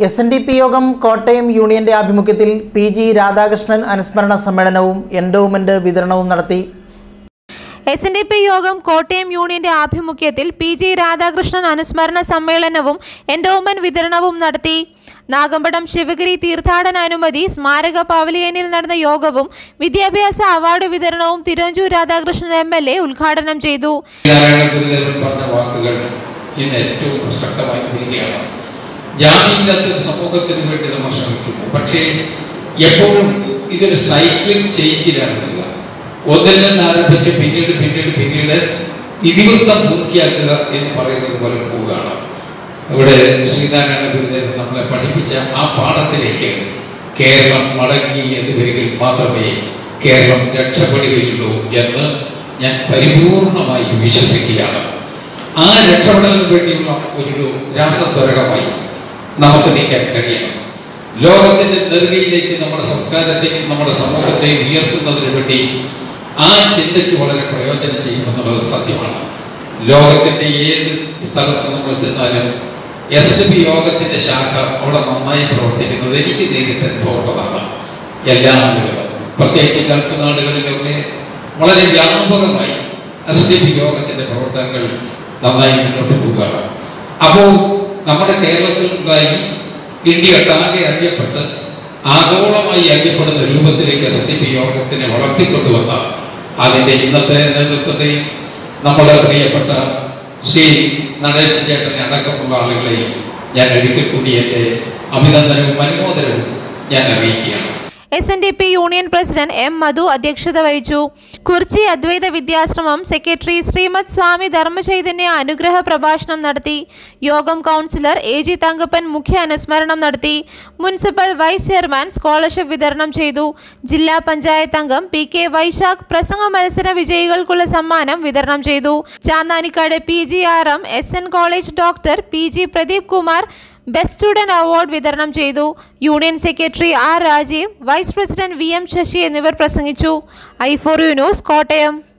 S N D P യോഗം കോട്ടയം യൂണിയന്റെ ആഭിമുഖ്യത്തിൽ പി ജി രാധാകൃഷ്ണൻ അനുസ്മരണ സമ്മേളനവും എൻഡോവ്മെന്റ് വിതരണവും നടത്തി എസ് എൻ ഡി പി യോഗം കോട്ടയം യൂണിയന്റെ ആഭിമുഖ്യത്തിൽ പി ജി രാധാകൃഷ്ണൻ അനുസ്മരണ സമ്മേളനവും എൻഡോമെന്റ് വിതരണവും നടത്തി നാഗമ്പടം ശിവഗിരി തീർത്ഥാടന അനുമതി സ്മാരക പവലിയനിൽ നടന്ന യോഗവും വിദ്യാഭ്യാസ അവാർഡ് വിതരണവും Thiruvanchoor Radhakrishnan M L A ഉദ്ഘാടനം ചെയ്തു നാരായണ ഗുരുദേവൻ പറഞ്ഞ വാക്കുകൾ ഇന്ന് ഏറ്റവും പ്രസക്തമായി വരികയാണ് ജാതിയില്ലാത്ത ഒരു സമൂഹത്തിന് വേണ്ടി നമ്മൾ ശ്രമിക്കുന്നു പക്ഷേ എപ്പോഴും ഇതൊരു സൈക്ലിംഗ് ചേഞ്ചിലാണ് വരിക ഒന്നിൽ നിന്ന് ആരംഭിച്ച് പിന്നീട് പിന്നീട് പിന്നീട് ഇതിവൃത്തം പൂർത്തിയാക്കുക എന്ന് പറയുന്നത് പോലെ പോവുകയാണ് ഇവിടെ ശ്രീനാരായണ ഗുരുദേവൻ നമ്മളെ പഠിപ്പിച്ച ആ പാഠത്തിലേക്ക് കേരളം മടങ്ങി എന്ന് വരികിൽ മാത്രമേ കേരളം രക്ഷപ്പെടുകയുള്ളൂ എന്ന് ഞാൻ പരിപൂർണമായി വിശ്വസിക്കുകയാണ് ആ രക്ഷപ്പെടലിന് വേണ്ടിയുള്ള ഒരു രാസത്വരകമായി നമുക്ക് നിൽക്കാൻ കഴിയണം ലോകത്തിന്റെ നെറുകയിലേക്ക് നമ്മുടെ സംസ്കാരത്തെയും നമ്മുടെ സമൂഹത്തെയും ഉയർത്തുന്നതിന് വേണ്ടി ആ ചിന്തയ്ക്ക് വളരെ പ്രയോജനം ചെയ്യുമെന്നുള്ളത് സത്യമാണ് ലോകത്തിന്റെ ഏത് സ്ഥലത്ത് നമ്മൾ ചെന്നാലും എസ് ഡി പി യോഗത്തിന്റെ ശാഖ അവിടെ നന്നായി പ്രവർത്തിക്കുന്നത് എനിക്ക് നേരിട്ട് അനുഭവമുള്ളതാണ് എല്ലാ ആളുകളും പ്രത്യേകിച്ച് ഗൾഫ് നാടുകളിലൊക്കെ വളരെ വ്യാപകമായി എസ് ഡി പി യോഗത്തിന്റെ പ്രവർത്തനങ്ങൾ നന്നായി മുന്നോട്ട് പോവുകയാണ് അപ്പോൾ നമ്മുടെ കേരളത്തിൽ ഉണ്ടായി ഇന്ത്യ ഒട്ടാകെ അറിയപ്പെട്ട് ആഗോളമായി അറിയപ്പെടുന്ന രൂപത്തിലേക്ക് എസ് ഡി പി യോഗത്തിനെ വളർത്തിക്കൊണ്ടുവന്ന അതിൻ്റെ ഇന്നത്തെ നേതൃത്വത്തെയും നമ്മുടെ പ്രിയപ്പെട്ട ശ്രീ നടേശൻ ചേട്ടനെ അടക്കമുള്ള ആളുകളെയും ഞാൻ ഒരിക്കൽ കൂടി എൻ്റെ അഭിനന്ദനവും അനുമോദനവും ഞാൻ അറിയിക്കുകയാണ് S N D P union president M Madhu അധ്യക്ഷത വഹിച്ചു കുർച്ചി അദ്വൈത വിദ്യാശ്രമം സെക്രട്ടറി ശ്രീമദ് സ്വാമി ധർമ്മചൈതന്യ അനുഗ്രഹ പ്രഭാഷണം നടത്തി യോഗം കൗൺസിലർ എ ജി തങ്കപ്പൻ മുഖ്യ അനുസ്മരണം നടത്തി മുനിസിപ്പൽ വൈസ് ചെയർമാൻ സ്കോളർഷിപ്പ് വിതരണം ചെയ്തു ജില്ലാ പഞ്ചായത്ത് അംഗം പി കെ വൈശാഖ് പ്രസംഗ മത്സര വിജയികൾക്കുള്ള സമ്മാനം വിതരണം ചെയ്തു Channanikkad P G R M S N college doctor P G Pradeep Kumar best student award വിതരണം ചെയ്തു union secretary R Rajeev vice president V M Sasi എന്നിവർ പ്രസംഗിച്ചു I four U news Kottayam